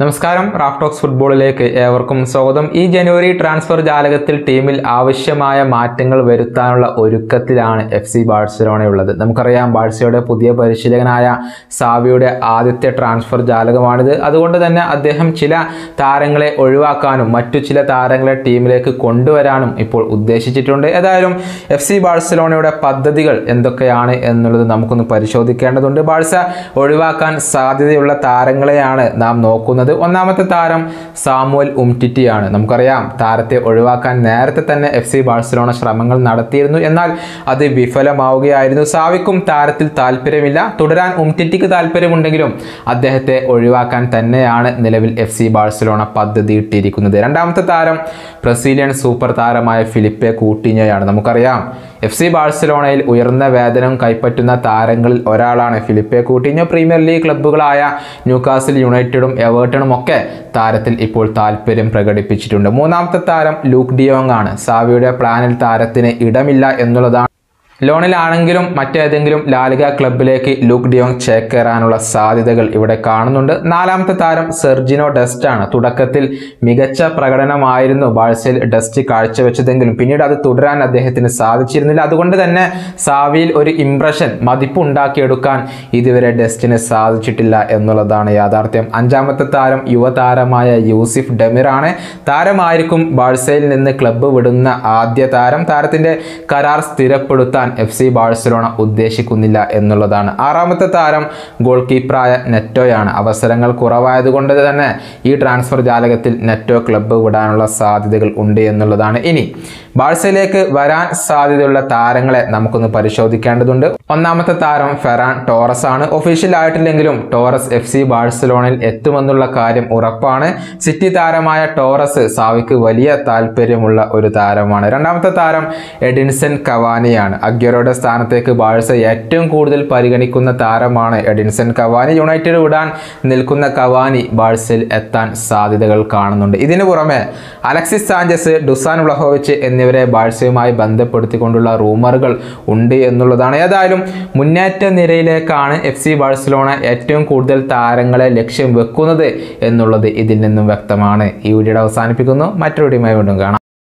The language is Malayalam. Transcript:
നമസ്കാരം റാഫ്റ്റോക്സ് ഫുട്ബോളിലേക്ക് ഏവർക്കും സ്വാഗതം ഈ ജനുവരി ട്രാൻസ്ഫർ ജാലകത്തിൽ ടീമിൽ ആവശ്യമായ മാറ്റങ്ങൾ വരുത്താനുള്ള ഒരുക്കത്തിലാണ് എഫ് സി ബാഴ്സലോണയുള്ളത് നമുക്കറിയാം ബാഴ്സയുടെ പുതിയ പരിശീലകനായ സാവിയുടെ ആദ്യത്തെ ട്രാൻസ്ഫർ ജാലകമാണിത് അതുകൊണ്ട് തന്നെ അദ്ദേഹം ചില താരങ്ങളെ ഒഴിവാക്കാനും മറ്റു ചില താരങ്ങളെ ടീമിലേക്ക് കൊണ്ടുവരാനും ഇപ്പോൾ ഉദ്ദേശിച്ചിട്ടുണ്ട് ഏതായാലും എഫ് സി ബാഴ്സലോണയുടെ പദ്ധതികൾ എന്തൊക്കെയാണ് എന്നുള്ളത് നമുക്കൊന്ന് പരിശോധിക്കേണ്ടതുണ്ട് ബാഴ്സ ഒഴിവാക്കാൻ സാധ്യതയുള്ള താരങ്ങളെയാണ് നാം നോക്കുന്നത് ഒന്നാമത്തെ താരം സാമുവൽ ഉംറ്റിറ്റിയാണ് നമുക്കറിയാം താരത്തെ ഒഴിവാക്കാൻ നേരത്തെ തന്നെ എഫ് സി ബാഴ്സലോണ ശ്രമങ്ങൾ നടത്തിയിരുന്നു എന്നാൽ അത് വിഫലമാവുകയായിരുന്നു സാവിക്കും താരത്തിൽ താല്പര്യമില്ല തുടരാൻ ഉംറ്റിറ്റിക്ക് താല്പര്യമുണ്ടെങ്കിലും അദ്ദേഹത്തെ ഒഴിവാക്കാൻ തന്നെയാണ് നിലവിൽ എഫ് സി ബാഴ്സലോണ പദ്ധതി ഇട്ടിരിക്കുന്നത് രണ്ടാമത്തെ താരം ബ്രസീലിയൻ സൂപ്പർ താരമായ ഫിലിപ്പെ കൂട്ടിഞ്ഞോയാണ് നമുക്കറിയാം എഫ് സി ബാഴ്സലോണയിൽ ഉയർന്ന വേതനം കൈപ്പറ്റുന്ന താരങ്ങളിൽ ഒരാളാണ് ഫിലിപ്പെ കൂട്ടിഞ്ഞോ പ്രീമിയർ ലീഗ് ക്ലബ്ബുകളായ ന്യൂകാസിൽ യുണൈറ്റഡും എവേർട്ടണും ഒക്കെ താരത്തിൽ ഇപ്പോൾ താല്പര്യം പ്രകടിപ്പിച്ചിട്ടുണ്ട് മൂന്നാമത്തെ താരം ലൂക്ക് ഡിയോങ് ആണ് സാവിയുടെ പ്ലാനിൽ താരത്തിന് ഇടമില്ല എന്നുള്ളതാണ് ലോണിലാണെങ്കിലും മറ്റേതെങ്കിലും ലാലിക ക്ലബിലേക്ക് ലൂക്ക് ഡിയോങ് ചേക്കേറാനുള്ള സാധ്യതകൾ ഇവിടെ കാണുന്നുണ്ട് നാലാമത്തെ താരം സെർജിനോ ഡസ്റ്റ് ആണ് തുടക്കത്തിൽ മികച്ച പ്രകടനമായിരുന്നു ബാഴ്സയിൽ ഡസ്റ്റ് കാഴ്ചവെച്ചതെങ്കിലും പിന്നീട് അത് തുടരാൻ അദ്ദേഹത്തിന് സാധിച്ചിരുന്നില്ല അതുകൊണ്ട് തന്നെ സാവിയിൽ ഒരു ഇംപ്രഷൻ മതിപ്പ് ഉണ്ടാക്കിയെടുക്കാൻ ഇതുവരെ ഡസ്റ്റിന് സാധിച്ചിട്ടില്ല എന്നുള്ളതാണ് യാഥാർത്ഥ്യം അഞ്ചാമത്തെ താരം യുവതാരമായ യൂസിഫ് ഡെമിറാണ് താരമായിരിക്കും ബാഴ്സയിൽ നിന്ന് ക്ലബ്ബ് വിടുന്ന ആദ്യ താരം താരത്തിന്റെ കരാർ സ്ഥിരപ്പെടുത്താൻ എഫ് സി ബാഴ്സലോണ ഉദ്ദേശിക്കുന്നില്ല എന്നുള്ളതാണ് ആറാമത്തെ താരം ഗോൾ കീപ്പറായ നെറ്റോയാണ് അവസരങ്ങൾ കുറവായതുകൊണ്ട് തന്നെ ഈ ട്രാൻസ്ഫർ ജാലകത്തിൽ നെറ്റോ ക്ലബ്ബ് വിടാനുള്ള സാധ്യതകൾ ഉണ്ട് എന്നുള്ളതാണ് ഇനി ബാഴ്സയിലേക്ക് വരാൻ സാധ്യതയുള്ള താരങ്ങളെ നമുക്കൊന്ന് പരിശോധിക്കേണ്ടതുണ്ട് ഒന്നാമത്തെ താരം ഫെറാൻ ടോറസ് ആണ് ഒഫീഷ്യൽ ആയിട്ടില്ലെങ്കിലും ടോറസ് എഫ് സി ബാഴ്സലോണയിൽ എത്തുമെന്നുള്ള കാര്യം ഉറപ്പാണ് സിറ്റി താരമായ ടോറസ് സാവിക്ക് വലിയ താല്പര്യമുള്ള ഒരു താരമാണ് രണ്ടാമത്തെ താരം എഡിൻസൺ കവാനിയാണ് അഗ്യറോയുടെ സ്ഥാനത്തേക്ക് ബാഴ്സ ഏറ്റവും കൂടുതൽ പരിഗണിക്കുന്ന താരമാണ് എഡിൻസൺ കവാനി യുണൈറ്റഡ് വിടാൻ നിൽക്കുന്ന കവാനി ബാഴ്സയിൽ എത്താൻ സാധ്യതകൾ കാണുന്നുണ്ട് ഇതിനു പുറമെ അലക്സിസ് സാഞ്ചസ് ഡുസാൻ വ്ലഹോവിച്ച് എന്നിവരെ ബാഴ്സയുമായി ബന്ധപ്പെടുത്തിക്കൊണ്ടുള്ള റൂമറുകൾ ഉണ്ട് എന്നുള്ളതാണ് ഏതായാലും മുന്നേറ്റ നിരയിലേക്കാണ് എഫ് സി ബാഴ്സലോണ ഏറ്റവും കൂടുതൽ താരങ്ങളെ ലക്ഷ്യം വെക്കുന്നത് എന്നുള്ളത് ഇതിൽ നിന്നും വ്യക്തമാണ് ഈ വീഡിയോ അവസാനിപ്പിക്കുന്നു മറ്റൊരു വീഡിയോയുമായി വീണ്ടും കാണാം